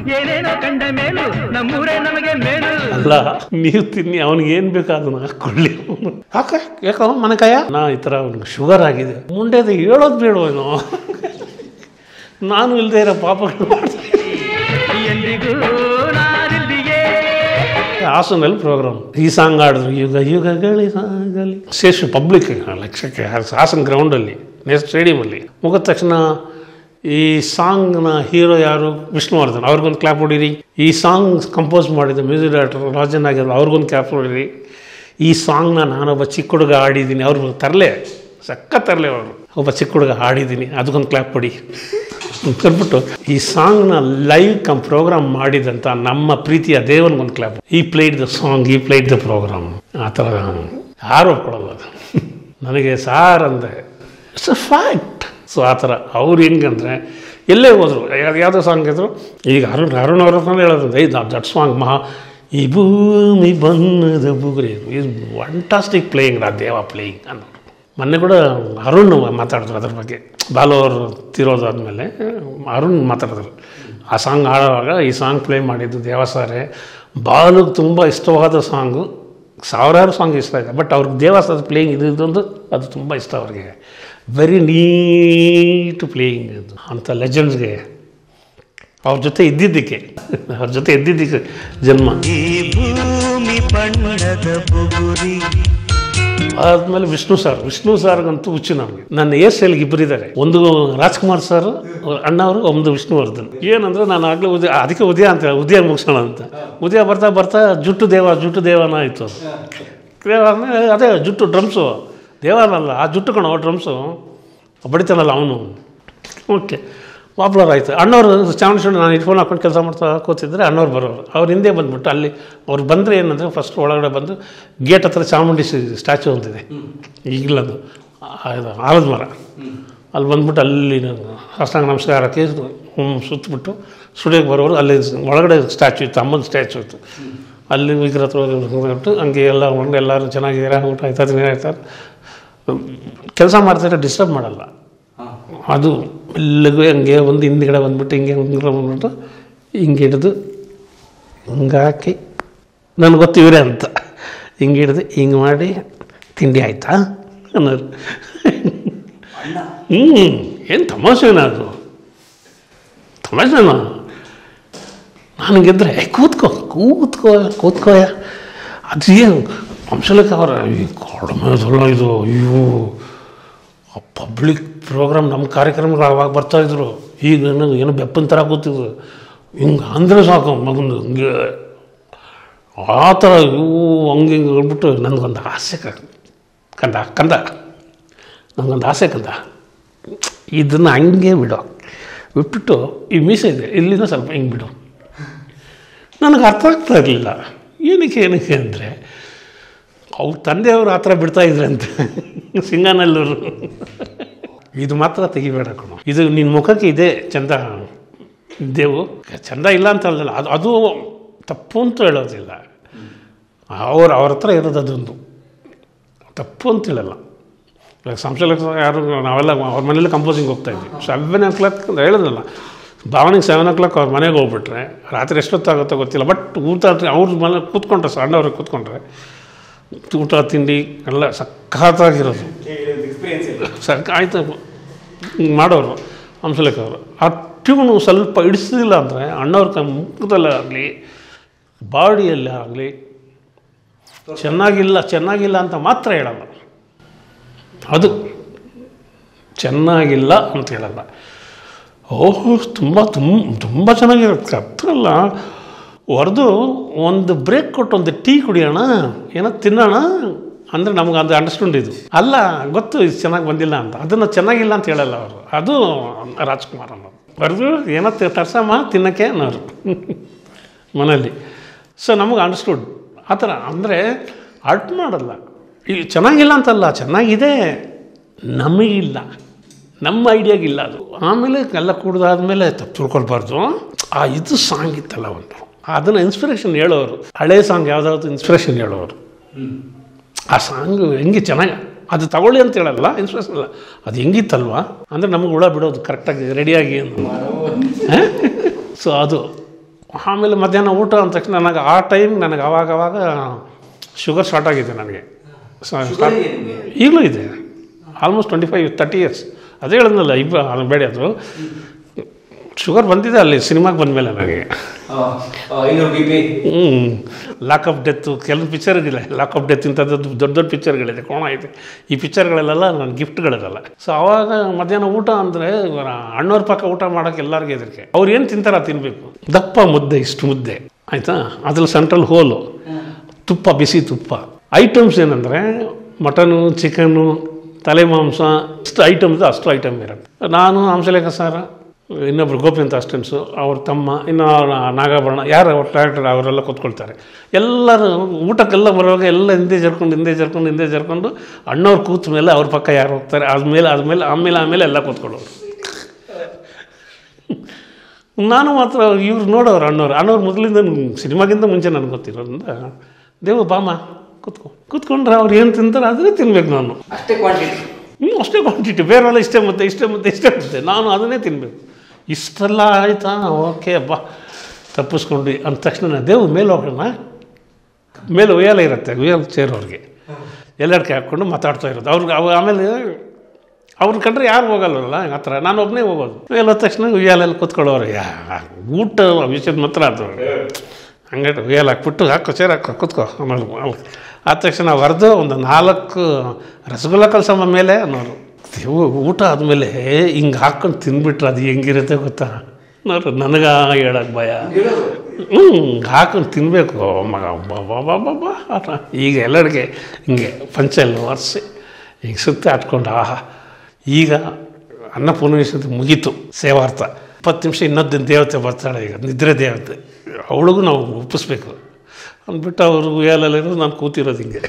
ಏನೇನೋ ಕಂಡ ಮೇಲು ನಮ್ಮೂರೇ ನಮಗೆ ಮೇಲು ಅಲ್ಲ ನೀವು ತಿನ್ನಿ ಅವ್ನಿಗೆ ಏನು ಬೇಕು ಅದನ್ನ ಹಾಕೊಳ್ಳಿ ಯಾಕೆ ಯಾಕ ಮನೆ ಕಾಯ ನಾ ಈ ಥರ ಅವ್ನಿಗೆ ಶುಗರ್ ಆಗಿದೆ ಮುಂಡೆದು ಹೇಳೋದು ಬೇಡವೇನೋ ನಾನು ಇಲ್ಲದೆ ಇರೋ ಪಾಪಗಳು ಮಾಡ್ತೀನಿ ಎಂದಿಗೂ ನಾನಿಲ್ಲಿಯೇ ಹಾಸನಲ್ಲಿ ಪ್ರೋಗ್ರಾಮ್ ಈ ಸಾಂಗ್ ಆಡಿದ್ರು ಯುಗ ಯುಗಗಳಿ ಸಾಗಲಿ ಶೇಷ ಪಬ್ಲಿಕ್ ಲಕ್ಷಕ್ಕೆ ಹಾಸನ್ ಗ್ರೌಂಡಲ್ಲಿ ನೆಕ್ಸ್ಟ್ ಸ್ಟೇಡಿಯಮಲ್ಲಿ ಮುಗಿದ ತಕ್ಷಣ ಈ ಸಾಂಗ್ನ ಹೀರೋ ಯಾರು ವಿಷ್ಣುವರ್ಧನ್ ಅವ್ರಿಗೊಂದು ಕ್ಲಾಪ್ ಹೊಡೀರಿ ಈ ಸಾಂಗ್ ಕಂಪೋಸ್ ಮಾಡಿದ ಮ್ಯೂಸಿಕ್ ಡೈರೆಕ್ಟರ್ ರಾಜನ್ ಆಗಿರೋ ಅವ್ರಿಗೊಂದು ಕ್ಲಾಪ್ ಹೊಡೀರಿ ಈ ಸಾಂಗ್ನ ನಾನೊಬ್ಬ ಚಿಕ್ಕ ಹುಡುಗ ಆಡಿದ್ದೀನಿ ಅವ್ರು ತರಲೆ ಸಕ್ಕ ತರಲೆ ಅವರು ಒಬ್ಬ ಚಿಕ್ಕ ಹುಡುಗ ಆಡಿದ್ದೀನಿ ಅದಕ್ಕೊಂದು ಕ್ಲಾಪ್ ಹೊಡಿ ಕರ್ಬಿಟ್ಟು ಈ ಸಾಂಗ್ನ ಲೈವ್ ಕಮ್ ಪ್ರೋಗ್ರಾಮ್ ಮಾಡಿದಂಥ ನಮ್ಮ ಪ್ರೀತಿಯ ದೇವನಿಗೊಂದು ಕ್ಲಾಪ್ ಈ ಪ್ಲೇಡ್ ದ ಸಾಂಗ್ ಈ ಪ್ಲೇಡ್ ದ ಪ್ರೋಗ್ರಾಮ್ ಆ ಥರ ಯಾರು ಒಪ್ಕೊಳ್ಳಲ್ಲ ಅದು ನನಗೆ ಸಾರ್ ಅಂದೆ ಇಟ್ಸ್ ಅ ಫ್ಯಾಕ್ಟ್ ಸೊ ಆ ಥರ ಅವ್ರು ಹೆಂಗಂದ್ರೆ ಎಲ್ಲೇ ಹೋದ್ರು ಯಾವ್ದು ಯಾವುದೋ ಸಾಂಗ್ ಇದ್ರು ಈಗ ಅರುಣ್ ಅರುಣ್ ಅವ್ರ ಹತ್ರನೇ ಹೇಳೋದು ಐ ದಟ್ ಸಾಂಗ್ ಮಹಾ ಈ ಭೂಮಿ ಬಣ್ಣದ ಬುಗುರಿ ಈಸ್ ಫಂಟಾಸ್ಟಿಕ್ ಪ್ಲೇಯಿಂಗ್ ರಾ ದೇವ ಪ್ಲೇಯಿಂಗ್ ಅನ್ನೋರು ಮೊನ್ನೆ ಕೂಡ ಅರುಣ್ ಮಾತಾಡಿದ್ರು ಅದ್ರ ಬಗ್ಗೆ ಬಾಲು ಅವರು ತೀರೋದಾದ್ಮೇಲೆ ಅರುಣ್ ಮಾತಾಡಿದ್ರು ಆ ಸಾಂಗ್ ಆಡುವಾಗ ಈ ಸಾಂಗ್ ಪ್ಲೇ ಮಾಡಿದ್ದು ದೇವಸಾರೆ ಬಾಲುಗೆ ತುಂಬ ಇಷ್ಟವಾದ ಸಾಂಗು ಸಾವಿರಾರು ಸಾಂಗ್ ಇಷ್ಟ ಇದೆ ಬಟ್ ಅವ್ರಿಗೆ ದೇವಸ್ಥಾನದ ಪ್ಲೇಯಿಂಗ್ ಇದು ಇದೊಂದು ಅದು ತುಂಬ ಇಷ್ಟ ಅವ್ರಿಗೆ ವೆರಿ ನೀಟ್ ಪ್ಲೇಯಿಂಗ್ ಅದು ಅಂಥ ಲೆಜೆಂಡ್ಸ್ಗೆ ಅವ್ರ ಜೊತೆ ಇದ್ದಿದ್ದಕ್ಕೆ ಅವ್ರ ಜೊತೆ ಇದ್ದಿದ್ದಕ್ಕೆ ಜನ್ಮ ಈ ಭೂಮಿ ಬಣ್ಣದ ಬುಗುರಿ ಆದ್ಮೇಲೆ ವಿಷ್ಣು ಸರ್ ವಿಷ್ಣು ಸಾರ್ಗಂತೂ ಹುಚ್ಚು ನಮಗೆ ನನ್ನ ಏರ್ ಸ್ಟೈಲ್ಗೆ ಇಬ್ಬರಿದ್ದಾರೆ ಒಂದು ರಾಜ್ಕುಮಾರ್ ಸರ್ ಅಣ್ಣ ಅವರು ಒಂದು ವಿಷ್ಣುವರ್ಧನ್ ಏನಂದ್ರೆ ನಾನು ಆಗಲೇ ಉದಯ ಅದಕ್ಕೆ ಉದಯ ಅಂತ ಉದಯ ಮುಗಿಸೋಣ ಅಂತ ಉದಯ ಬರ್ತಾ ಬರ್ತಾ ಜುಟ್ಟು ದೇವ ಜುಟ್ಟು ದೇವನ ಆಯಿತು ಅದು ದೇವ ಆದ್ಮೇಲೆ ಅದೇ ಜುಟ್ಟು ಡ್ರಮ್ಸು ದೇವನಲ್ಲ ಆ ಜುಟ್ಟು ಕಣೋ ಡ್ರಮ್ಸು ಬಡಿತಾನಲ್ಲ ಅವನು ಓಕೆ ಪಾಪ್ಯುಲರ್ ಆಯಿತು ಅಣ್ಣವರು ಚಾಮುಂಡೇಶ್ವರಿ ನಾನು ಇಟ್ಫೋನ್ ಹಾಕೊಂಡು ಕೆಲಸ ಮಾಡ್ತಾ ಕೂತಿದ್ರೆ ಅಣ್ಣವ್ರು ಬರೋರು ಅವ್ರ ಹಿಂದೆ ಬಂದ್ಬಿಟ್ಟು ಅಲ್ಲಿ ಅವ್ರು ಬಂದರೆ ಏನಂದರೆ ಫಸ್ಟ್ ಒಳಗಡೆ ಬಂದು ಗೇಟ್ ಹತ್ರ ಚಾಮುಂಡಿ ಸ್ಟ್ಯಾಚು ಅಂತಿದೆ ಈಗಲದು ಇದು ಆಲದ ಮರ ಅಲ್ಲಿ ಬಂದ್ಬಿಟ್ಟು ಅಲ್ಲಿ ನಾನು ಸಾಷ್ಟಾಂಗ ನಮಸ್ಕಾರಕ್ಕೆ ಹ್ಞೂ ಸುತ್ತಬಿಟ್ಟು ಸ್ಟುಡಿಯೋಗೆ ಬರೋರು ಅಲ್ಲಿ ಒಳಗಡೆ ಸ್ಟ್ಯಾಚು ಇತ್ತು ಅಮ್ಮನ ಸ್ಟ್ಯಾಚು ಇತ್ತು ಅಲ್ಲಿ ವಿಗ್ರಹ ಹತ್ರ ಹೋಗ್ಬಿಟ್ಟು ಹಂಗೆ ಎಲ್ಲ ಒಂದು ಎಲ್ಲರೂ ಚೆನ್ನಾಗಿದ್ದೀರಾ ಊಟ ಆಯ್ತಾ ತಿನ್ನ ಆಯ್ತಾ ಕೆಲಸ ಮಾಡ್ತಾರೆ ಡಿಸ್ಟರ್ಬ್ ಮಾಡಲ್ಲ ಅದು ಮೆಲ್ಲಗೂ ಹಂಗೆ ಒಂದು ಹಿಂದ್ಗಡೆ ಬಂದ್ಬಿಟ್ಟು ಹಿಂಗೆ ಹಿಂದ್ಗಡೆ ಬಂದ್ಬಿಟ್ಟು ಹಿಂಗೆ ಹಿಡಿದು ಹಿಂಗೆ ಹಾಕಿ ನನಗೆ ಗೊತ್ತು ಇವರೇ ಅಂತ ಹಿಂಗೆ ಹಿಡಿದು ಹಿಂಗೆ ಮಾಡಿ ತಿಂಡಿ ಆಯ್ತಾ ಅನ್ನೋರು ಹ್ಞೂ ಏನು ತಮಾಷೆನ ಅದು ತಮಾಷೆನಾ ನಾನು ಗೆದ್ರೆ "ಏ, ಕೂತ್ಕೋ ಕೂತ್ಕೋ ಕೂತ್ಕೋಯ ಅದು ಏನು ಅಂಶಲಕ್ಕೆ ಅವರ ಈ ಕಡಿಮೆ ಸಲ ಇದು ಅಯ್ಯೋ ಪಬ್ಲಿಕ್ ಪ್ರೋಗ್ರಾಮ್ ನಮ್ಮ ಕಾರ್ಯಕ್ರಮಗಳು ಅವಾಗ ಬರ್ತಾಯಿದ್ರು ಈಗ ನನಗೆ ಏನೋ ಬೆಪ್ಪನ ಥರ ಕೂತಿದ್ರು ಹಿಂಗೆ ಅಂದರೆ ಸಾಕು ಮಗಂದು ಹಿಂಗೆ ಆ ಥರ ಇವು ಹಂಗೆ ಹಿಂಗೆ ಹೇಳ್ಬಿಟ್ಟು ನನಗೊಂದು ಆಸೆ ಕ- ಕಂದ ಕಂದ ನನಗೊಂದು ಆಸೆ ಕಂದ ಇದನ್ನು ಹಂಗೆ ಬಿಡು ಬಿಟ್ಬಿಟ್ಟು ಈ ಮೀಸೆ ಇದೆ ಇಲ್ಲಿಂದ ಸ್ವಲ್ಪ ಹಿಂಗೆ ಬಿಡು ನನಗೆ ಅರ್ಥ ಆಗ್ತಾ ಇರಲಿಲ್ಲ ಏನಕ್ಕೆ ಏನಕ್ಕೆ ಅಂದರೆ ಅವ್ರ ತಂದೆಯವರು ಆ ಥರ ಬಿಡ್ತಾ ಇದ್ರಂತೆ ಸಿಂಗಾನಲ್ಲೂರು ಇದು ಮಾತ್ರ ತೆಗಿಬೇಡ ಕಣೋ ಇದು ನಿನ್ನ ಮುಖಕ್ಕೆ ಇದೆ ಚಂದ ದೇವು ಚಂದ ಇಲ್ಲ ಅಂತ ಅಲ್ಲಲ್ಲ ಅದು ಅದು ತಪ್ಪು ಅಂತ ಹೇಳೋದಿಲ್ಲ ಅವ್ರು ಅವ್ರ ಹತ್ರ ಇರೋದು ಅದೊಂದು ತಪ್ಪು ಅಂತ ಹೇಳಲ್ಲ ಇವಾಗ ಸಂಶಯ ಯಾರು ನಾವೆಲ್ಲ ಅವ್ರ ಮನೇಲಿ ಕಂಪೋಸಿಂಗ್ ಹೋಗ್ತಾ ಇದ್ವಿ ಸೆವೆನ್ ಓ ಕ್ಲಾಕ್ ಅಂತ ಹೇಳಿದ್ನಲ್ಲ ಭಾವನೆಗೆ ಸೆವೆನ್ ಓ ಕ್ಲಾಕ್ ಅವ್ರ ಮನೆಗೆ ಹೋಗ್ಬಿಟ್ರೆ ರಾತ್ರಿ ಎಷ್ಟೊತ್ತಾಗುತ್ತೋ ಗೊತ್ತಿಲ್ಲ ಬಟ್ ಊಟ ಅವ್ರ ಮನೆ ಕೂತ್ಕೊಂಡ್ರೆ ಸಣ್ಣವ್ರಿಗೆ ಕೂತ್ಕೊಂಡ್ರೆ ಊಟ ತಿಂಡಿ ಎಲ್ಲ ಸಖತ್ತಾಗಿರೋದು ಸಕ್ ಆಯ್ತು ಹಿಂಗೆ ಮಾಡೋರು ಹಂಸಲೇಖ ಅವರು ಆ ಟ್ಯೂನು ಸ್ವಲ್ಪ ಇಡಿಸಿಲ್ಲ ಅಂದರೆ ಅಣ್ಣವ್ರ ಕ ಮುಖದಲ್ಲೇ ಆಗಲಿ ಬಾಡಿಯಲ್ಲೇ ಆಗಲಿ ಚೆನ್ನಾಗಿಲ್ಲ ಚೆನ್ನಾಗಿಲ್ಲ ಅಂತ ಮಾತ್ರ ಹೇಳಲ್ಲ ಅದು ಚೆನ್ನಾಗಿಲ್ಲ ಅಂತ ಹೇಳಲ್ಲ ಓಹ್ ತುಂಬ ತುಂಬ ತುಂಬ ಚೆನ್ನಾಗಿರುತ್ತೆ ಅರ್ಥಲ್ಲ ಹೊಡೆದು ಒಂದು ಬ್ರೇಕ್ ಕೊಟ್ಟು ಒಂದು ಟೀ ಕುಡಿಯೋಣ ಏನೋ ತಿನ್ನೋಣ ಅಂದರೆ ನಮ್ಗೆ ಅದು ಅಂಡರ್ಸ್ಟ್ಯಾಂಡ್ ಇದು ಅಲ್ಲ ಗೊತ್ತು ಇದು ಚೆನ್ನಾಗಿ ಬಂದಿಲ್ಲ ಅಂತ ಅದನ್ನು ಚೆನ್ನಾಗಿಲ್ಲ ಅಂತ ಹೇಳಲ್ಲ ಅವರು ಅದು ರಾಜ್ಕುಮಾರ್ ಅನ್ನೋದು ಬರೆದು ಏನೋ ತ- ತರ್ಸಮ್ಮ ತಿನ್ನೋಕ್ಕೆ ಅನ್ನೋರು ಮನೇಲಿ ಸೊ ನಮಗೆ ಅಂಡರ್ಸ್ಟುಡ್ ಆ ಥರ ಅಂದರೆ ಅರ್ಟ್ ಮಾಡಲ್ಲ ಈ ಚೆನ್ನಾಗಿಲ್ಲ ಅಂತಲ್ಲ ಚೆನ್ನಾಗಿದೆ ನಮಗಿಲ್ಲ ನಮ್ಮ ಐಡಿಯಾಗಿಲ್ಲ ಅದು ಆಮೇಲೆ ಎಲ್ಲ ಕುಡ್ದಾದ್ಮೇಲೆ ತಪ್ಪು ತಿಳ್ಕೊಳ್ಬಾರ್ದು ಆ ಇದು ಸಾಂಗ್ ಇತ್ತಲ್ಲ ಒಂದು ಅದನ್ನು ಇನ್ಸ್ಪಿರೇಷನ್ ಹೇಳೋರು ಹಳೆ ಸಾಂಗ್ ಯಾವುದಾದ್ರು ಇನ್ಸ್ಪಿರೇಷನ್ ಹೇಳೋರು ಆ ಸಾಂಗ್ ಹೆಂಗೆ ಚೆನ್ನಾಗಿ ಅದು ತಗೊಳ್ಳಿ ಅಂತ ಹೇಳಲ್ಲ ಇನ್ಸ್ಪಿರೇಷನ್ ಅಲ್ಲ ಅದು ಹೆಂಗಿತ್ತಲ್ವಾ ಅಂದರೆ ನಮಗೆ ಹುಳ ಬಿಡೋದು ಕರೆಕ್ಟಾಗಿ ರೆಡಿಯಾಗಿ ಸೊ ಅದು ಆಮೇಲೆ ಮಧ್ಯಾಹ್ನ ಊಟ ಅಂದ ತಕ್ಷಣ ನನಗೆ ಆ ಟೈಮ್ ನನಗೆ ಅವಾಗ ಅವಾಗ ಶುಗರ್ ಸ್ಟಾರ್ಟ್ ಆಗಿದೆ ನನಗೆ ಸ- ಸ್ಟಾರ್ಟ್ ಈಗಲೂ ಇದೆ almost twenty five thirty years ಅದೇ ಹೇಳಿದ್ನಲ್ಲ ಇಬ್ಬ ಬೇಡ ಅದು ಶುಗರ್ ಬಂದಿದೆ ಅಲ್ಲಿ ಸಿನಿಮಾಗೆ ಬಂದಮೇಲೆ ನನಗೆ ಐನೂರು ಬಿ ಪಿ ಹ್ಞೂ ಲಾಕ್ ಆಫ್ ಡೆತ್ತು ಕೆಲವು ಪಿಕ್ಚರ್ಗಳಿದೆ ಲಾಕ್ ಆಫ್ ಡೆತ್ ಇಂಥದ್ದು ದೊಡ್ಡ ದೊಡ್ಡ ಪಿಕ್ಚರ್ಗಳಿದೆ ಕೋಣ ಇದೆ ಈ ಪಿಕ್ಚರ್ಗಳಲ್ಲೆಲ್ಲ ನನ್ನ ಗಿಫ್ಟ್ಗಳಿರಲ್ಲ ಸೊ ಅವಾಗ ಮಧ್ಯಾಹ್ನ ಊಟ ಅಂದರೆ ಅಣ್ಣವ್ರ ಪಕ್ಕ ಊಟ ಮಾಡೋಕೆ ಎಲ್ಲರಿಗೂ ಹೆದರಿಕೆ ಅವ್ರು ಏನು ತಿಂತಾರ ತಿನ್ನಬೇಕು ದಪ್ಪ ಮುದ್ದೆ ಇಷ್ಟು ಮುದ್ದೆ ಆಯಿತಾ ಅದ್ರಲ್ಲಿ ಸೆಂಟ್ರಲ್ ಹೋಲು ತುಪ್ಪ ಬಿಸಿ ತುಪ್ಪ ಐಟಮ್ಸ್ ಏನಂದರೆ ಮಟನು ಚಿಕನ್ನು ತಲೆ ಮಾಂಸ ಇಷ್ಟು ಐಟಮ್ಸ್ ಅಷ್ಟು ಐಟಮ್ ಇರುತ್ತೆ ನಾನು ಹಂಸಲೇಖ ಸಾರ ಇನ್ನೊಬ್ರು ಗೋಪಿ ಅಂತ ಅಸ್ಟೆನ್ಸು ಅವ್ರ ತಮ್ಮ ಇನ್ನು ಅವ್ರ ನಾಗಾಭರಣ ಯಾರು ಅವ್ರ ಡೈರೆಕ್ಟರ್ ಅವರೆಲ್ಲ ಕೂತ್ಕೊಳ್ತಾರೆ ಎಲ್ಲರೂ ಊಟಕ್ಕೆಲ್ಲ ಬರುವಾಗ ಎಲ್ಲ ಹಿಂದೆ ಜರ್ಕೊಂಡು ಹಿಂದೆ ಜರ್ಕೊಂಡು ಹಿಂದೆ ಜರ್ಕೊಂಡು ಅಣ್ಣವ್ರು ಕೂತ ಮೇಲೆ ಅವ್ರ ಪಕ್ಕ ಯಾರು ಹೋಗ್ತಾರೆ ಆದ್ಮೇಲೆ ಆದಮೇಲೆ ಆಮೇಲೆ ಆಮೇಲೆ ಎಲ್ಲ ಕೂತ್ಕೊಳ್ಳೋರು ನಾನು ಮಾತ್ರ ಇವ್ರು ನೋಡೋರು ಅಣ್ಣವ್ರು ಅಣ್ಣವ್ರು ಮೊದಲಿಂದ ಸಿನಿಮಾಗಿಂತ ಮುಂಚೆ ನನಗೆ ಗೊತ್ತಿರೋದ್ರಿಂದ ದೇವ ಬಾಮ ಕೂತ್ಕೊ ಕೂತ್ಕೊಂಡ್ರೆ ಅವ್ರು ಏನು ತಿಂತಾರೆ ಅದನ್ನೇ ತಿನ್ಬೇಕು ನಾನು ಅಷ್ಟೇ ಕ್ವಾಂಟಿಟಿ ಹ್ಞೂ ಅಷ್ಟೇ ಕ್ವಾಂಟಿಟಿ ಬೇರೆಲ್ಲ ಇಷ್ಟೇ ಮುದ್ದೆ ಇಷ್ಟೇ ಮುದ್ದೆ ಇಷ್ಟೇ ಮುದ್ದೆ ನಾನು ಅದನ್ನೇ ತಿನ್ನಬೇಕು ಇಷ್ಟೆಲ್ಲ ಆಯಿತಾ ಓಕೆ ಅಬ್ಬಾ ತಪ್ಪಿಸ್ಕೊಂಡು ಅಂದ ತಕ್ಷಣ ದೇವ್ ಮೇಲೆ ಹೋಗೋಣ ಮೇಲೆ ಉಯ್ಯಾಲ ಇರುತ್ತೆ ಉಯ್ಯಾಲ ಸೇರೋರಿಗೆ ಎಲ್ಲಡ್ಕೆ ಹಾಕ್ಕೊಂಡು ಮಾತಾಡ್ತಾ ಇರೋದು ಅವ್ರಿಗೆ ಅವ ಆಮೇಲೆ ಅವ್ರನ್ನ ಕಂಡ್ರೆ ಯಾರು ಹೋಗಲ್ವಲ್ಲ ಆ ಥರ ನಾನು ಒಬ್ಬನೇ ಹೋಗೋದು ಮೇಲೆ ಹೋದ ತಕ್ಷಣ ಉಯ್ಯಾಲೆಲ್ಲ ಕೂತ್ಕೊಳ್ಳೋರು ಯಾ ಊಟ ವಿಷಯದ ಮಾತ್ರ ಅದು ಹಂಗೆ ಉಯ್ಯಾಲ ಹಾಕ್ಬಿಟ್ಟು ಹಾಕೋ ಚೇರ್ ಹಾಕೋ ಕೂತ್ಕೋ ಆಮೇಲೆ ಆಮೇಲೆ ಆದ ತಕ್ಷಣ ಹೊರದು ಒಂದು ನಾಲ್ಕು ರಸಗುಲ್ಲ ಕಲ್ಸಮ್ಮ ಮೇಲೆ ಅನ್ನೋರು ದೇವು ಊಟ ಆದಮೇಲೆ ಹಿಂಗೆ ಹಾಕ್ಕೊಂಡು ತಿಂದ್ಬಿಟ್ರೆ ಅದು ಹೆಂಗಿರುತ್ತೆ ಗೊತ್ತಾ ನೋಡ್ರಿ ನನಗೆ ಹೇಳಕ್ಕೆ ಭಯ ಹ್ಞೂ ಹಾಕೊಂಡು ತಿನ್ನಬೇಕು ಮಗ ಬಾಬಾ ಆಟ ಈಗ ಎಲ್ಲರಿಗೆ ಹಿಂಗೆ ಪಂಚೆಲ್ಲ ಒರೆಸಿ ಹಿಂಗೆ ಸುತ್ತ ಹಾಟ್ಕೊಂಡು ಆಹಾ ಈಗ ಅನ್ನಪೂರ್ಣೇಶ್ವರಿ ಮುಗೀತು ಸೇವಾರ್ಥ ಇಪ್ಪತ್ತು ನಿಮಿಷ ಇನ್ನೊಂದು ದೇವತೆ ಬರ್ತಾಳೆ ಈಗ ನಿದ್ರೆ ದೇವತೆ ಅವಳಿಗೂ ನಾವು ಒಪ್ಪಿಸ್ಬೇಕು ಅಂದ್ಬಿಟ್ಟು ಅವರು ಉಯ್ಯಾಲಲ್ಲಿರೋದು ನಾನು ಕೂತಿರೋದು ಹಿಂಗೆ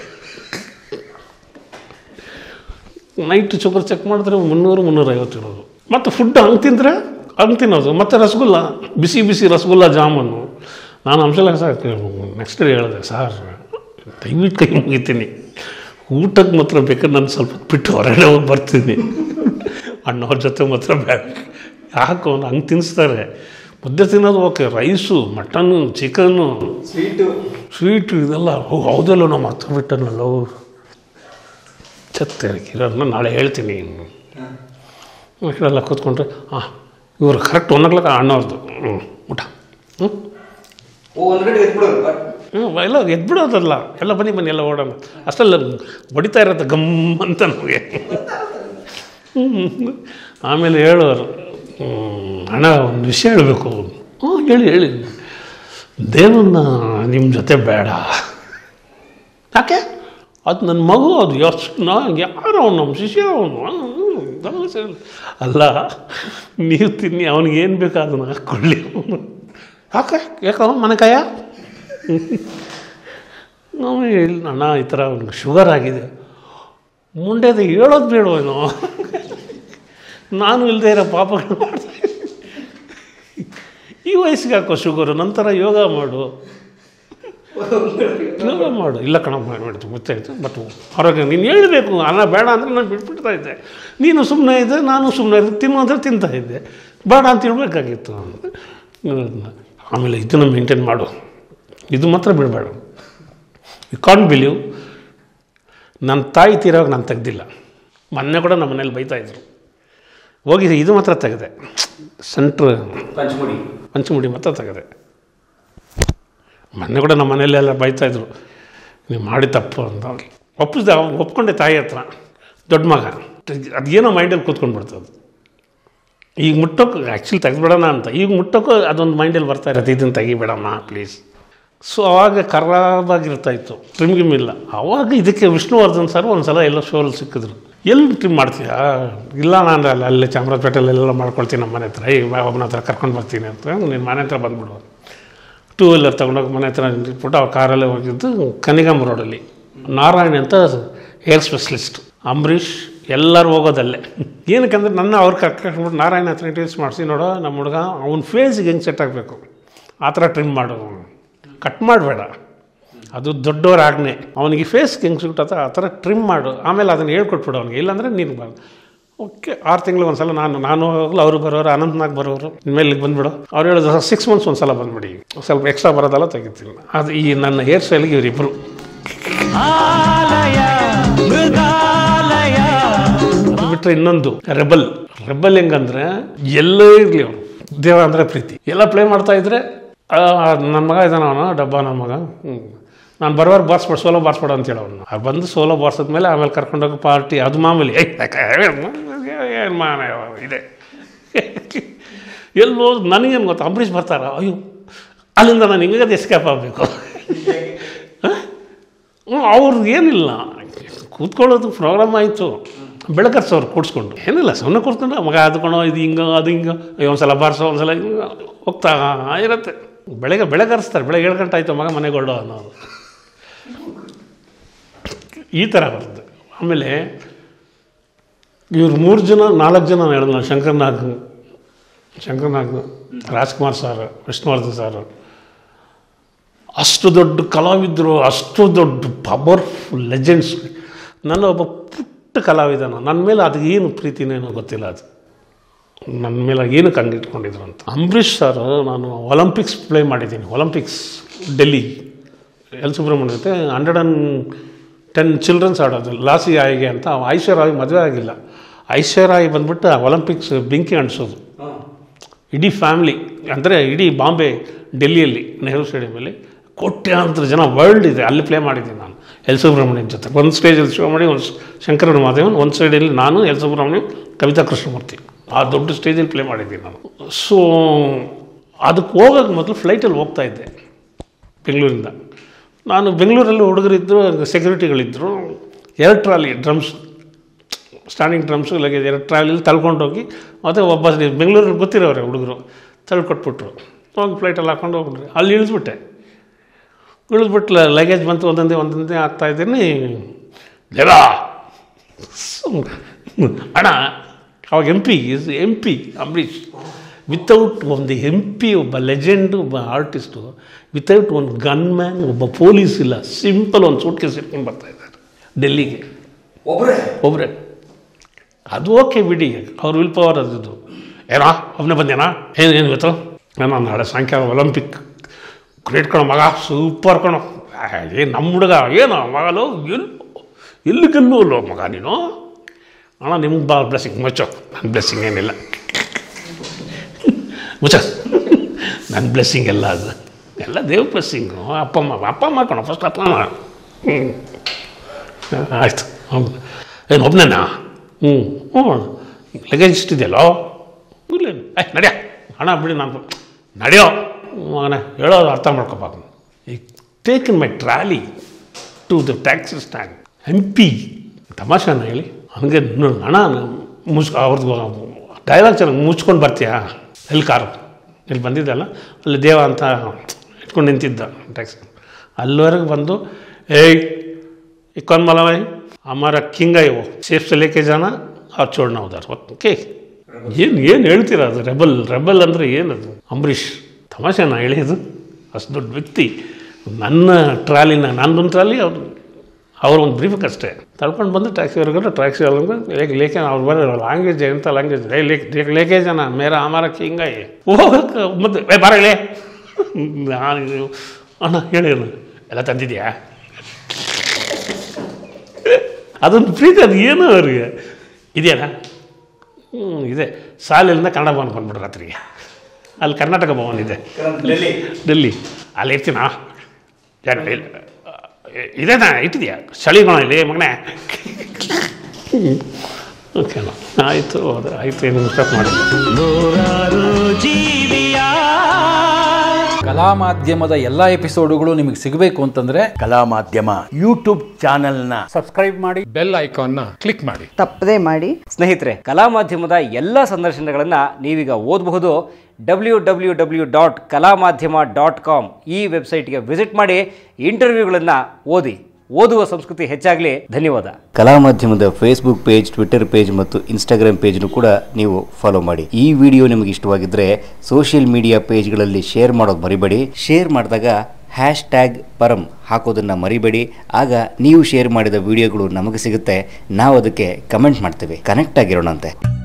ನೈಟ್ ಶುಗರ್ ಚೆಕ್ ಮಾಡಿದ್ರೆ ಮುನ್ನೂರು ಮುನ್ನೂರೈವತ್ತು ಇರೋದು ಮತ್ತು ಫುಡ್ ಹಂಗೆ ತಿಂದರೆ ಹಂಗೆ ತಿನ್ನೋದು ಮತ್ತು ರಸಗುಲ್ಲ ಬಿಸಿ ಬಿಸಿ ರಸಗುಲ್ಲ ಜಾಮೂನು ನಾನು ಅಂಶಲ ಸರ್ ನೆಕ್ಸ್ಟ್ ಡೇ ಹೇಳಿದೆ ಸರ್ ದಯವಿಟ್ಟು ಕೈ ಮುಗಿತೀನಿ ಊಟಕ್ಕೆ ಮಾತ್ರ ಬೇಕಾದ್ರೆ ನಾನು ಸ್ವಲ್ಪ ಹೊತ್ತು ಬಿಟ್ಟು ಹೊರಗಡೆ ಹೋಗಿ ಬರ್ತೀನಿ ಅಣ್ಣವ್ರ ಜೊತೆ ಮಾತ್ರ ಬೇಡ ಯಾಕೆ ಅವ್ನು ಹಂಗೆ ತಿನ್ನಿಸ್ತಾರೆ ಮುದ್ದೆ ತಿನ್ನೋದು okay rice mutton chicken sweet sweet ಇದೆಲ್ಲ ಓ ಹೌದಲ್ಲ ನಾವು ಮರ್ತು ಬಿಟ್ಟನಲ್ಲ ಚತ್ತೆ ಇರೋದನ್ನ ನಾಳೆ ಹೇಳ್ತೀನಿ ಮಕ್ಕಳೆಲ್ಲ ಕೂತ್ಕೊಂಡ್ರೆ ಹಾಂ ಇವರು ಕರೆಕ್ಟ್ ಒನ್ ಓ ಕ್ಲಾಕ್ ಅಣ್ಣವ್ರದ್ದು ಹ್ಞೂ ಊಟ ಹ್ಞೂ ಓ ಒಂದು ಗಂಟೆ ಎದ್ಬಿಡೋರು ಬಟ್ ಹ್ಞೂ ಎಲ್ಲ ಎದ್ಬಿಡೋದಲ್ಲ ಎಲ್ಲ ಬನ್ನಿ ಬನ್ನಿ ಎಲ್ಲ ಓಡೋಣ ಅಷ್ಟೆಲ್ಲ ಹೊಡಿತಾ ಇರತ್ತೆ ಗಮ್ ಅಂತ ನಮಗೆ ಹ್ಮ್. ಆಮೇಲೆ ಹೇಳೋರು ಹ್ಮ್, ಅಣ್ಣ ಒಂದು ವಿಷಯ ಹೇಳಬೇಕು ಹ್ಞೂ ಹೇಳಿ ಹೇಳಿ ದೇವನ್ನ ನಿಮ್ಮ ಜೊತೆ ಬೇಡ ಯಾಕೆ ಅದು ನನ್ನ ಮಗು ಅದು ಎಷ್ಟು ನಾ ಯಾರು ಅವನು ನಮ್ಮ ಶಿಷ್ಯ ಅವನು ಅಲ್ಲ ನೀವು ತಿನ್ನಿ ಅವ್ನಿಗೆ ಏನು ಬೇಕು ಅದನ್ನು ಹಾಕ್ಕೊಳ್ಳಿ ಅವನು ಯಾಕೆ ಯಾಕೆ ಅವನು ಮನೆ ಕಾಯ ನಾವು ಹೇಳಿ ಅಣ್ಣ ಈ ಥರ ಅವ್ನಿಗೆ ಶುಗರ್ ಆಗಿದೆ ಮುಂಡೆದು ಹೇಳೋದು ಬೇಡವೇನೋ ನಾನು ಇಲ್ಲದೆ ಇರೋ ಪಾಪಗಳು ಮಾಡ್ತಾ ಈ ವಯಸ್ಸಿಗೆ ಹಾಕೋ ಶುಗರು ನಂತರ ಯೋಗ ಮಾಡು ಯೋಗ ಮಾಡು ಇಲ್ಲ ಕಣ ಮಾಡಿತು ಗೊತ್ತಾಯ್ತು ಬಟ್ ಆರೋಗ್ಯ ನೀನು ಹೇಳಬೇಕು ಅನ್ನ ಬೇಡ ಅಂದರೆ ನಾನು ಬಿಟ್ಬಿಡ್ತಾ ಇದ್ದೆ ನೀನು ಸುಮ್ಮನೆ ಇದ್ದೆ ನಾನು ಸುಮ್ಮನೆ ಇದ್ದೆ ತಿನ್ನು ಅಂದರೆ ತಿಂತಾ ಇದ್ದೆ ಬೇಡ ಅಂತ ಹೇಳ್ಬೇಕಾಗಿತ್ತು ಆಮೇಲೆ ಇದನ್ನು ಮೇಂಟೈನ್ ಮಾಡು ಇದು ಮಾತ್ರ ಬಿಡಬೇಡ ಯು ಕಾಂಟ್ ಬಿಲೀವ್ ನನ್ನ ತಾಯಿ ತೀರಾಗ ನಾನು ತೆಗ್ದಿಲ್ಲ ಮೊನ್ನೆ ಕೂಡ ನಮ್ಮ ಮನೇಲಿ ಬೈತಾಯಿದ್ರು ಹೋಗಿ ಇದು ಮಾತ್ರ ತೆಗೆದೆ ಸೆಂಟ್ರ್ ಪಂಚಮುಡಿ ಪಂಚಮುಡಿ ಮಾತ್ರ ತೆಗೆದೆ ಮೊನ್ನೆ ಕೂಡ ನಮ್ಮ ಮನೆಯಲ್ಲೆಲ್ಲ ಬೈತಾಯಿದ್ರು ನೀವು ಮಾಡಿ ತಪ್ಪು ಅಂತ ಒಪ್ಪಿಸ್ದೆ ಅವ್ನು ಒಪ್ಕೊಂಡೆ ತಾಯಿ ಹತ್ರ ದೊಡ್ಡ ಮಗ ಅದೇನೋ ಮೈಂಡಲ್ಲಿ ಕೂತ್ಕೊಂಡ್ಬಿಡ್ತದೆ ಈಗ ಮುಟ್ಟೋಕೆ ಆ್ಯಕ್ಚುಲಿ ತೆಗೆದ್ಬಿಡೋಣ ಅಂತ ಈಗ ಮುಟ್ಟೋಕ್ಕೂ ಅದೊಂದು ಮೈಂಡಲ್ಲಿ ಬರ್ತಾ ಇರುತ್ತೆ ಇದನ್ನು ತೆಗಿಬೇಡಮ್ಮ ಪ್ಲೀಸ್ ಸೊ ಅವಾಗ ಖರಾಬಾಗಿರ್ತಾ ಇತ್ತು ಟ್ರಿಮ್ ಗಿಮ್ ಇಲ್ಲ ಅವಾಗ ಇದಕ್ಕೆ ವಿಷ್ಣುವರ್ಧನ್ ಸರ್ ಒಂದು ಸಲ ಎಲ್ಲೋ ಶೋಲ್ಲಿ ಸಿಕ್ಕಿದ್ರು ಎಲ್ಲಿ ಟ್ರಿಮ್ ಮಾಡ್ತೀಯಾ ಇಲ್ಲ ನಾನು ಅಲ್ಲಿ ಅಲ್ಲೇ ಚಾಮರಾಜಪೇಟೆಲೆಲ್ಲ ಮಾಡ್ಕೊಳ್ತೀನಿ ನಮ್ಮ ಮನೆ ಹತ್ರ ಈ ಒಬ್ಬನ ಹತ್ರ ಕರ್ಕೊಂಡು ಬರ್ತೀನಿ ಅಂತ ನೀನು ಮನೆ ಹತ್ರ ಬಂದ್ಬಿಡು ಟೂ ವೀಲರ್ ತೊಗೊಂಡೋಗಿ ಮನೆ ಹತ್ರ ಇಟ್ಬಿಟ್ಟು ಅವ್ರ ಕಾರಲ್ಲೇ ಹೋಗಿದ್ದು ಕನಿಗಮ್ ರೋಡಲ್ಲಿ ನಾರಾಯಣ್ ಅಂತ ಏರ್ ಸ್ಪೆಷಲಿಸ್ಟ್ ಅಂಬರೀಷ್ ಎಲ್ಲರೂ ಹೋಗೋದಲ್ಲೇ ಏನಕ್ಕಂದ್ರೆ ನನ್ನ ಅವ್ರು ಕರ್ಕೊಂಡ್ಬಿಟ್ಟು ನಾರಾಯಣ ಹತ್ರ ಇಂಟ್ರಡ್ಯೂಸ್ ಮಾಡಿಸಿ ನೋಡೋ ನಮ್ಮ ಹುಡುಗ ಅವ್ನ ಫೇಸ್ಗೆ ಹೆಂಗೆ ಸೆಟ್ ಆಗಬೇಕು ಆ ಥರ ಟ್ರಿಮ್ ಮಾಡು ಕಟ್ ಮಾಡಬೇಡ ಅದು ದೊಡ್ಡವ್ರ ಆಜ್ಞೆ ಅವನಿಗೆ ಫೇಸ್ಗೆ ಹೆಂಗೆ ಸಿಗುತ್ತೋ ಆ ಥರ ಟ್ರಿಮ್ ಮಾಡು ಆಮೇಲೆ ಅದನ್ನು ಹೇಳ್ಕೊಟ್ಬಿಡು ಅವನಿಗೆ ಇಲ್ಲಾಂದರೆ ನೀನು ಬ ಓಕೆ ಆರು ತಿಂಗಳು ಒಂದ್ಸಲ ನಾನು ನಾನು ಹೋಗಲ್ಲ ಅವರು ಬರೋರು ಅನಂತನಾಗ್ ಬರೋರು ಇನ್ಮೇಲೆ ಇಲ್ಲಿಗೆ ಬಂದ್ಬಿಡು ಅವ್ರು ಹೇಳೋದು ಸಿಕ್ಸ್ ಮಂತ್ಸ್ ಒಂದ್ಸಲ ಬಂದ್ಬಿಡಿ ಸ್ವಲ್ಪ ಎಕ್ಸ್ಟ್ರಾ ಬರೋದೆಲ್ಲ ತೆಗಿತೀನಿ ಅದು ಈ ನನ್ನ ಹೇರ್ ಸ್ಟೈಲ್ಗೆ ಇವರಿಬ್ಬರು ಆಲಯ ಮೃಗಾಲಯ ಅದು ಬಿಟ್ಟರೆ ಇನ್ನೊಂದು ರೆಬಲ್ ರೆಬಲ್ ಹೆಂಗಂದ್ರೆ ಎಲ್ಲೇ ಇರಲಿ ಅವನು ದೇವ ಅಂದರೆ ಪ್ರೀತಿ ಎಲ್ಲ ಪ್ಲೇ ಮಾಡ್ತಾ ಇದ್ರೆ ನನ್ನ ಮಗ ಇದ್ದಾನ ಅವನು ಡಬ್ಬ ನನ್ನ ಮಗ ಹ್ಞೂ ನಾನು ಬರೋರು ಬಾರಿಸ್ಬೇಡ ಸೋಲೋ ಬಾರಿಸ್ಬೇಡ ಅಂತ ಹೇಳೋನು ಅವ್ರು ಬಂದು ಸೋಲೋ ಬಾರಿಸಿದ್ಮೇಲೆ ಆಮೇಲೆ ಕರ್ಕೊಂಡೋಗಿ ಪಾರ್ಟಿ ಅದು ಮಾಮೂಲಿ ಏನು ಮಾನ ಇದೆ ಎಲ್ಲೋ ನನಗೇನು ಗೊತ್ತಾ ಅಂಬರೀಷ್ ಬರ್ತಾರ ಅಯ್ಯೋ ಅಲ್ಲಿಂದ ನಾನು ಹಿಂಗೆ ಎಸ್ಕೇಪ್ ಆಗಬೇಕು ಅವ್ರಿಗೆ ಏನಿಲ್ಲ ಕೂತ್ಕೊಳ್ಳೋದು ಪ್ರೋಗ್ರಾಮ್ ಆಯಿತು ಬೆಳಕರ್ಸೋರು ಕೂಡಿಸ್ಕೊಂಡು ಏನಿಲ್ಲ ಸುಮ್ಮನೆ ಕೂತ್ಕೊಂಡು ಮಗ ಅದು ಕಣೋ ಇದು ಹಿಂಗೆ ಅದು ಹಿಂಗೆ ಅಯ್ಯೋ ಒಂದ್ಸಲ ಬಾರಿಸೋ ಒಂದ್ಸಲ ಹಿಂಗೆ ಹೋಗ್ತಾ ಇರುತ್ತೆ ಬೆಳಗ್ಗೆ ಬೆಳಕರಿಸ್ತಾರೆ ಬೆಳಗ್ಗೆ ಏಳು ಗಂಟೆ ಆಯಿತು ಮಗ ಮನೆಗೆ ಹೊರಡೋ ಅನ್ನೋದು ಈ ಥರ ಬರ್ತದೆ ಆಮೇಲೆ ಇವ್ರು ಮೂರು ಜನ ನಾಲ್ಕು ಜನ ಹೇಳಿದ್ನ ಶಂಕರ್ನಾಗ್ ಶಂಕರ್ನಾಗ್ ರಾಜ್ಕುಮಾರ್ ಸರ್ ವಿಷ್ಣುವರ್ಧನ್ ಸರ್ ಅಷ್ಟು ದೊಡ್ಡ ಕಲಾವಿದರು ಅಷ್ಟು ದೊಡ್ಡ ಪವರ್ಫುಲ್ ಲೆಜೆಂಡ್ಸ್ ನನ್ನ ಒಬ್ಬ ಪುಟ್ಟ ಕಲಾವಿದನ ನನ್ನ ಮೇಲೆ ಅದು ಏನು ಪ್ರೀತಿನೇನೋ ಗೊತ್ತಿಲ್ಲ ಅದು ನನ್ನ ಮೇಲೆ ಏನು ಕಂಡಿಟ್ಕೊಂಡಿದ್ರು ಅಂತ ಅಂಬರೀಷ್ ಸರ್ ನಾನು ಒಲಿಂಪಿಕ್ಸ್ ಪ್ಲೇ ಮಾಡಿದ್ದೀನಿ ಒಲಿಂಪಿಕ್ಸ್ ಡೆಲ್ಲಿ ಎಲ್ ಸುಬ್ರಹ್ಮಣ್ಯ ಜೊತೆ ಹಂಡ್ರೆಡ್ ಆ್ಯಂಡ್ ಟೆನ್ ಚಿಲ್ಡ್ರನ್ಸ್ ಆಡೋದು ಲಾಸಿ ಆಯಿಗೆ ಅಂತ ಐಶ್ವರ್ಯ ಮದುವೆ ಆಗಿಲ್ಲ ಐಶ್ವರ್ಯ ಬಂದ್ಬಿಟ್ಟು ಆ ಒಲಿಂಪಿಕ್ಸ್ ಬೆಂಕಿ ಅಂಟಿಸೋದು ಇಡೀ ಫ್ಯಾಮ್ಲಿ ಅಂದರೆ ಇಡೀ ಬಾಂಬೆ ಡೆಲ್ಲಿಯಲ್ಲಿ ನೆಹರು ಸ್ಟೇಡಿಯಮಲ್ಲಿ ಕೋಟ್ಯಾಂತರ ಜನ ವರ್ಲ್ಡ್ ಇದೆ ಅಲ್ಲಿ ಪ್ಲೇ ಮಾಡಿದ್ದೀನಿ ನಾನು ಎಲ್ ಸುಬ್ರಹ್ಮಣ್ಯನ ಜೊತೆ ಒಂದು ಸ್ಟೇಜಲ್ಲಿ ಶೋ ಮಾಡಿ ಒಂದು ಶಂಕರನ ಮಾದೇವನ್ ಒಂದು ಸೈಡಲ್ಲಿ ನಾನು ಎಲ್ ಸುಬ್ರಹ್ಮಣ್ಯಂ ಕವಿತಾ ಕೃಷ್ಣಮೂರ್ತಿ ಆ ದೊಡ್ಡ ಸ್ಟೇಜಲ್ಲಿ ಪ್ಲೇ ಮಾಡಿದ್ದೀನಿ ನಾನು ಸೊ ಅದಕ್ಕೆ ಹೋಗೋಕೆ ಮೊದಲು ಫ್ಲೈಟಲ್ಲಿ ಹೋಗ್ತಾ ಇದ್ದೆ ಬೆಂಗಳೂರಿಂದ ನಾನು ಬೆಂಗಳೂರಲ್ಲಿ ಹುಡುಗರಿದ್ದರು ಸೆಕ್ಯೂರಿಟಿಗಳಿದ್ದರು ಎರಡು trolley drums standing drums luggage ಎರಡು ಟ್ರಾಲಿಲಿ ತಳ್ಕೊಂಡೋಗಿ ಮತ್ತು ಒಬ್ಬ ಬೆಂಗಳೂರಲ್ಲಿ ಗೊತ್ತಿರೋರೆ ಹುಡುಗರು ತಳ್ಕೊಟ್ಬಿಟ್ರು ಹೋಗಿ ಫ್ಲೈಟಲ್ಲಿ ಹಾಕೊಂಡು ಹೋಗ್ಬಿಟ್ರಿ ಅಲ್ಲಿ ಇಳಿಸ್ಬಿಟ್ಟೆ ಇಳಿದ್ಬಿಟ್ಟು ಲಗೇಜ್ ಬಂತು ಒಂದೊಂದೇ ಒಂದೊಂದೇ ಆಗ್ತಾ ಇದ್ದೀನಿ ದೇವಾ ಅಣ್ಣ ಅವಾಗ M P is M P Ambareesh without ಒಂದು ಎಂ ಪಿ ಒಬ್ಬ ಲೆಜೆಂಡ್ ಒಬ್ಬ ಆರ್ಟಿಸ್ಟು ವಿತೌಟ್ ಒಂದು ಗನ್ ಮ್ಯಾನ್ ಒಬ್ಬ ಪೊಲೀಸ್ ಇಲ್ಲ ಸಿಂಪಲ್ ಒಂದು ಸೂಟ್ ಕೇಸ್ ಇಟ್ಕೊಂಡು ಬರ್ತಾ ಇದ್ದಾರೆ ಡೆಲ್ಲಿಗೆ ಒಬ್ಬರೇ ಒಬ್ಬರೇ ಅದು ಓಕೆ ಬಿಡಿ ಅವ್ರ ವಿಲ್ ಪವರ್ ಅದಿದ್ದು ಏನೋ ಒಬ್ಬನೇ ಬಂದೇನಾ ಏನು ಏನು ಗೊತ್ತು ನಾನು ನಾಳೆ ಸಾಯಂಕಾಲ ಒಲಿಂಪಿಕ್ ಗ್ರೇಟ್ ಕಣೋ ಮಗ ಸೂಪರ್ ಕಣೋ ಏನು ನಮ್ಮ ಹುಡುಗ ಏನೋ ಮಗಲು ಎಲ್ಲಿ ಎಲ್ಲಿ ಗೆಲ್ಲುವಲ್ಲೋ ಮಗ ನೀನು ಅಣ್ಣ ನಿಮ್ಗೆ ಬಾ ಬ್ಲೆಸ್ಸಿಂಗ್ ಮುಚ್ಚೋ ನನ್ನ ಬ್ಲೆಸ್ಸಿಂಗ್ ಏನಿಲ್ಲ ಮುಚ್ಚ ನನ್ನ ಬ್ಲೆಸ್ಸಿಂಗ್ ಎಲ್ಲ ಅದು ಎಲ್ಲ ದೇವ್ ಬ್ಲೆಸ್ಸಿಂಗು ಅಪ್ಪ ಅಮ್ಮ ಅಪ್ಪ ಅಮ್ಮ ಕಣೋ ಫಸ್ಟ್ ಅಪ್ಪ ಅಮ್ಮ ಹ್ಞೂ ಆಯ್ತು ಹೌದು ಏನು ಒಬ್ಬನೇನಾ ಹ್ಞೂ ಹ್ಞೂ ಲಗೇಜ್ ಇಷ್ಟಿದೆಯಲ್ಲೋ ಇಲ್ಲ ಏ ನಡ್ಯಾ ಹಣ ಬಿಡಿ ನಾನು ನಡೆಯೋ ಮಗನೇ ಹೇಳೋದು ಅರ್ಥ ಮಾಡ್ಕೊಪ್ಪ ಈ taken my trolley to the taxi stand M P ತಮಾಷೆನ ಹೇಳಿ ಹಂಗೆ ನೋಡು ಹಣ ಮುಚ್ ಅವ್ರದ್ದು ಡೈಲಾಗ್ ಚೆನ್ನಾಗಿ ಮುಚ್ಕೊಂಡು ಬರ್ತೀಯಾ ಎಲ್ಲಿ ಕಾರು ಇಲ್ಲಿ ಬಂದಿದ್ದಲ್ಲ ಅಲ್ಲಿ ದೇವ ಅಂತ ಇಟ್ಕೊಂಡು ನಿಂತಿದ್ದ ಟ್ಯಾಕ್ಸಿ ಅಲ್ಲಿವರೆಗೆ ಬಂದು ಏಯ್ ये कौन मालूम है हमारा किंग है वो सेफ से लेके जाना और छोड़ना उधर ಓಕೆ ಏನು ಏನು ಹೇಳ್ತೀರ ಅದು ರೆಬಲ್ ರೆಬಲ್ ಅಂದರೆ ಏನದು ಅಂಬರೀಷ್ ತಮಾಷೆನ ಹೇಳಿದ್ದು ಅಷ್ಟು ದೊಡ್ಡ ವ್ಯಕ್ತಿ ನನ್ನ ಟ್ರಾಲಿನ ನಂದೊಂದು ಟ್ರಾಲಿ ಅವ್ರು ಅವ್ರ ಒಂದು ಬ್ರೀಫಕ್ ಅಷ್ಟೇ ತಳ್ಕೊಂಡು ಬಂದು ಟ್ಯಾಕ್ಸಿ ಅವ್ರಿಗೆ ಟ್ಯಾಕ್ಸಿ ಅವ್ರಿಗೆ ಲೇಕ್ ಲೇಕೆ ಅವ್ರು ಬರೋ ಲ್ಯಾಂಗ್ವೇಜ್ ಎಂಥ ಲ್ಯಾಂಗ್ವೇಜ್ ರೇ ಲೇಕ್ ಲೇಕ್ ಲೇಕೆ ಜನ ಮೇರ ಅಮಾರ ಕಿಂಗ ಹೋಗಕ್ಕೆ ಮತ್ತೆ ಏ ಬರಲೇ ನಾನು ಅಣ್ಣ ಹೇಳಿ ಅಣ್ಣ ಎಲ್ಲ ತಂದಿದ್ಯಾ ಅದೊಂದು ಪ್ರೀತಿ ಅದು ಏನು ಅವ್ರಿಗೆ ಇದೆಯಲ್ಲ ಹ್ಞೂ ಇದೆ ಶಾಲೆಯಿಂದ ಕನ್ನಡ ಭವನ ಬಂದ್ಬಿಡು ರಾತ್ರಿಗೆ ಅಲ್ಲಿ ಕರ್ನಾಟಕ ಭವನ ಇದೆ ಡೆಲ್ಲಿ ಡೆಲ್ಲಿ ಅಲ್ಲಿ ಇರ್ತೀನಾ ಯಾರು ಇಲ್ಲ ಇದೇನಾ ಇಟ್ಟಿದ್ಯಾ ಚಳಿಗೋಣ ಇಲ್ಲಿ ಮಗನೇ ಓಕೆನಾ ಆಯಿತು ಅದು ಆಯಿತು ಏನು ಸ್ಟಾಪ್ ಮಾಡಿ ನೂರಾರು ಜೀವಿಯ ಕಲಾ ಮಾಧ್ಯಮದ ಎಲ್ಲ ಎಪಿಸೋಡುಗಳು ನಿಮಗೆ ಸಿಗಬೇಕು ಅಂತಂದ್ರೆ ಕಲಾ ಮಾಧ್ಯಮ ಯೂಟ್ಯೂಬ್ ಚಾನೆಲ್ನ ಬೆಲ್ ಐಕಾನ್ನ ಕ್ಲಿಕ್ ಮಾಡಿ ತಪ್ಪದೇ ಮಾಡಿ ಸ್ನೇಹಿತರೆ ಕಲಾ ಮಾಧ್ಯಮದ ಎಲ್ಲ ಸಂದರ್ಶನಗಳನ್ನು ನೀವೀಗ ಓದಬಹುದು ಡಬ್ಲ್ಯೂ ಡಬ್ಲ್ಯೂ ಡಬ್ಲ್ಯೂ ಡಾಟ್ ಕಲಾ ಮಾಧ್ಯಮ ಡಾಟ್ ಕಾಮ್ ಈ ವೆಬ್ಸೈಟ್ಗೆ ವಿಸಿಟ್ ಮಾಡಿ ಇಂಟರ್ವ್ಯೂಗಳನ್ನು ಓದಿ ಓದುವ ಸಂಸ್ಕೃತಿ ಹೆಚ್ಚಾಗಲಿ ಧನ್ಯವಾದ ಕಲಾ ಮಾಧ್ಯಮದ ಫೇಸ್ಬುಕ್ ಪೇಜ್ ಟ್ವಿಟರ್ ಪೇಜ್ ಮತ್ತು ಇನ್ಸ್ಟಾಗ್ರಾಮ್ ಪೇಜ್ನು ಕೂಡ ನೀವು ಫಾಲೋ ಮಾಡಿ ಈ ವಿಡಿಯೋ ನಿಮಗೆ ಇಷ್ಟವಾಗಿದ್ದರೆ ಸೋಷಿಯಲ್ ಮೀಡಿಯಾ ಪೇಜ್ಗಳಲ್ಲಿ ಶೇರ್ ಮಾಡೋದು ಮರಿಬೇಡಿ ಶೇರ್ ಮಾಡಿದಾಗ ಹ್ಯಾಶ್ ಟ್ಯಾಗ್ ಪರಂ ಹಾಕೋದನ್ನು ಮರಿಬೇಡಿ ಆಗ ನೀವು ಶೇರ್ ಮಾಡಿದ ವಿಡಿಯೋಗಳು ನಮಗೆ ಸಿಗುತ್ತೆ ನಾವು ಅದಕ್ಕೆ ಕಮೆಂಟ್ ಮಾಡ್ತೇವೆ ಕನೆಕ್ಟ್ ಆಗಿರೋಣಂತೆ